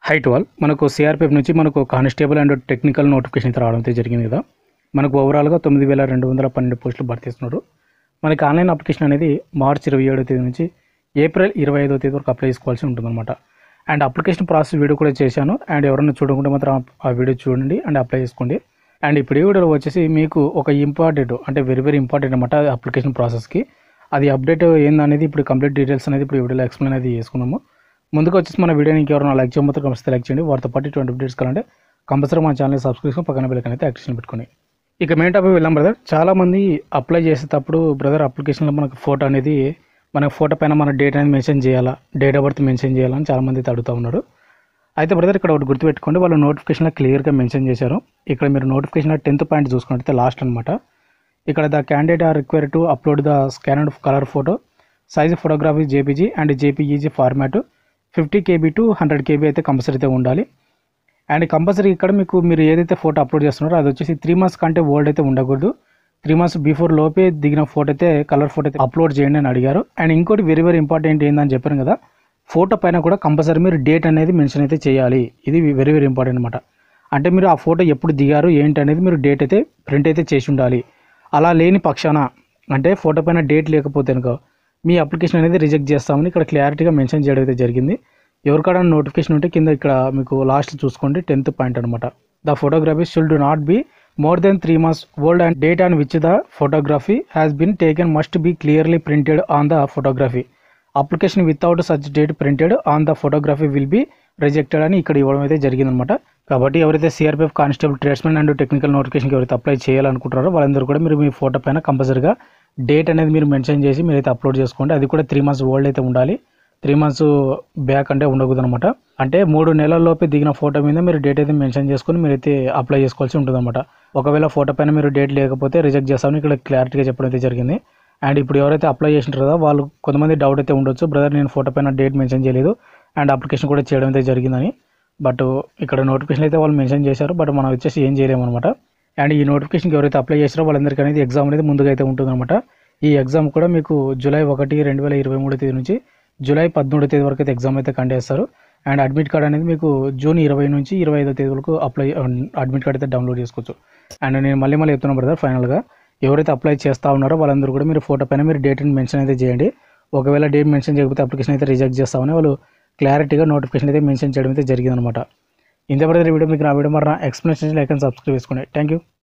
height wall మనకు CRPF నుంచి మనకు కానిస్టేబుల్ అండ్ టెక్నికల్ నోటిఫికేషన్ అయితే రావడం అయితే జరిగింది కదా మనకు ఓవరాల్గా తొమ్మిది వేల రెండు వందల పన్నెండు పోస్టులు భర్తీ చేస్తున్నారు మనకి ఆన్లైన్ అప్లికేషన్ అనేది మార్చ్ ఇరవై ఏడో తేదీ నుంచి ఏప్రిల్ ఇరవై ఐదో తేదీ వరకు అప్లై చేసుకోవాల్సి ఉంటుందన్నమాట అండ్ అప్లికేషన్ ప్రాసెస్ వీడియో కూడా చేశాను అండ్ ఎవరైనా చూడకుంటే మాత్రం ఆ- ఆ వీడియో చూడండి అండ్ అప్లై చేసుకోండి అండ్ ఇప్పుడు ఈ వీడియోలో వచ్చేసి మీకు ఒక ఇంపార్టెంట్ అంటే వెరీ వెరీ ఇంపార్టెంట్ అనమాట అప్లికేషన్ ప్రాసెస్కి అది అప్డేట్ ఏందనేది ఇప్పుడు కంప్లీట్ డీటెయిల్స్ అనేది ఇప్పుడు ఈ వీడియోలో ఎక్స్ప్లెయిన్ అనేది చేసుకున్నాము ముందుకు వచ్చేసి మన వీడియోని ఇంకెవరైనా లైక్ చేయకపోతే కంపల్సరీ లైక్ చేయండి వారితో పాటు ఇటువంటి అప్డేట్స్ కావాలంటే కంపల్సరీ మన ఛానల్ సబ్స్క్రైబ్ చేసుకుని పక్కన బెల్కన్ అయితే యాక్షన్ పెట్టుకోండి ఇక మెయిన్ టాపిక్ వెళ్ళాం బ్రదర్ చాలా మంది అప్లై చేసేటప్పుడు బ్రదర్ అప్లికేషన్లో మనకు ఫోటో అనేది మన ఫోటో పైన మన డేట్ అనేది మెన్షన్ చేయాలా డేట్ ఆఫ్ బర్త్ మెన్షన్ చేయాలని చాలా మంది అయితే అడుగుతూ ఉన్నారు అయితే బ్రదర్ ఇక్కడ ఒకటి గుర్తుపెట్టుకోండి వాళ్ళు నోటిఫికేషన్లో క్లియర్గా మెన్షన్ చేశారు ఇక్కడ మీరు నోటిఫికేషన్ టెన్త్ పాయింట్ చూసుకుంటే లాస్ట్ అనమాట ఇక్కడ the candidate are require to upload the scanned colour photo size photography JPG and JPEG format fifty KB to hundred KB అయితే కంపల్సరీ అయితే ఉండాలి అండ్ కంపల్సరీ ఇక్కడ మీకు మీరు ఏదైతే ఫోటో అప్లోడ్ చేస్తున్నారో అది వచ్చేసి త్రీ మంత్స్ కంటే ఓల్డ్ అయితే ఉండకూడదు త్రీ మంత్స్ బిఫోర్ లోపే దిగిన ఫోటో అయితే కలర్ ఫోటో అయితే అప్లోడ్ చేయండి అని అడిగారు అండ్ ఇంకోటి వెరీ వెరీ ఇంపార్టెంట్ ఏందని చెప్పాను కదా ఫోటో పైన కూడా కంపల్సరీ మీరు డేట్ అనేది మెన్షన్ అయితే చేయాలి ఇది వెరీ వెరీ ఇంపార్టెంట్ అనమాట అంటే మీరు ఆ ఫోటో ఎప్పుడు దిగారు ఏంటి అనేది మీరు డేట్ అయితే ప్రింట్ అయితే చేసి ఉండాలి అలా లేని పక్షాన అంటే ఫోటో పైన డేట్ లేకపోతే అనుకో మీ అప్లికేషన్ అనేది రిజెక్ట్ చేస్తామని ఇక్కడ క్లారిటీగా మెన్షన్ చేయడం అయితే జరిగింది ఎవరికైనా నోటిఫికేషన్ ఉంటే కింద ఇక్కడ మీకు లాస్ట్ చూసుకోండి టెన్త్ పాయింట్ అనమాట the photography should not be more than three months old and date on which the photography has been taken must be clearly printed on the photography application without such date printed on the photography will be rejected అని ఇక్కడ ఇవ్వడం అయితే జరిగిందనమాట కాబట్టి ఎవరైతే CRPF constable tradesmen and technical నోటిఫికేషన్కి ఎవరైతే apply చేయాలనుకుంటారో వాళ్ళందరూ కూడా మీరు మీ ఫోటో పైన కంపల్సరీగా డేట్ అనేది మీరు మెన్షన్ చేసి మీరైతే అప్లోడ్ చేసుకోండి అది కూడా త్రీ మంత్స్ ఓల్డ్ అయితే ఉండాలి త్రీ మంత్స్ బ్యాక్ అంటే ఉండకూడదు అనమాట అంటే మూడు నెలల్లోపే దిగిన ఫోటో మీద మీరు డేట్ అయితే మెన్షన్ చేసుకొని మీరైతే అప్లై చేసుకోవాల్సి ఉంటుంది అనమాట ఒకవేళ ఫోటో పైన మీరు డేట్ లేకపోతే రిజెక్ట్ చేస్తామని ఇక్కడ క్లారిటీగా చెప్పడం అయితే జరిగింది అండ్ ఇప్పుడు ఎవరైతే అప్లై చేసింటారో కదా వాళ్ళు కొంతమంది డౌట్ అయితే ఉండొచ్చు బ్రదర్ నేను ఫోటో పైన డేట్ మెన్షన్ చేయలేదు అండ్ అప్లికేషన్ కూడా చేయడం అయితే జరిగిందని బట్ ఇక్కడ నోటిఫికేషన్ అయితే వాళ్ళు మెన్షన్ చేశారు బట్ మనం వచ్చేసి ఏం చేయలేము అనమాట అండ్ ఈ నోటిఫికేషన్కి ఎవరైతే అప్లై చేశారో వాళ్ళందరికీ అనేది ఎగ్జామ్ అనేది ముందుగా అయితే ఉంటుందన్నమాట ఈ ఎగ్జామ్ కూడా మీకు జూలై ఒకటి రెండు వేల ఇరవై మూడో తేదీ నుంచి జూలై పదమూడో తేదీ వరకు అయితే ఎగ్జామ్ అయితే కండక్ట్ చేస్తారు అండ్ అడ్మిట్ కార్డ్ అనేది మీకు జూన్ ఇరవై నుంచి ఇరవై ఐదో తేదీ వరకు అప్లై అడ్మిట్ కార్డ్ అయితే డౌన్లోడ్ చేసుకోవచ్చు అండ్ నేను మళ్ళీ మళ్ళీ చెప్తున్నాను బ్రదర్ ఫైనల్గా ఎవరైతే అప్లై చేస్తా ఉన్నారో వాళ్ళందరూ కూడా మీరు ఫోటో పైన మీరు డేట్ మెన్షన్ అయితే చేయండి ఒకవేళ డేట్ మెన్షన్ చేయకపోతే అప్లికేషన్ అయితే రిజెక్ట్ చేస్తామని వాళ్ళు క్లారిటీగా నోటిఫికేషన్ అయితే మెన్షన్ చేయడం అయితే జరిగిందనమాట ఇంత బ్రదర్ ఈ వీడియో మీకు నా వీడియో మరి ఎక్స్ప్లెనేషన్ లైక్ అండ్ సబ్స్క్రైబ్ చేసుకోండి థ్యాంక్ యూ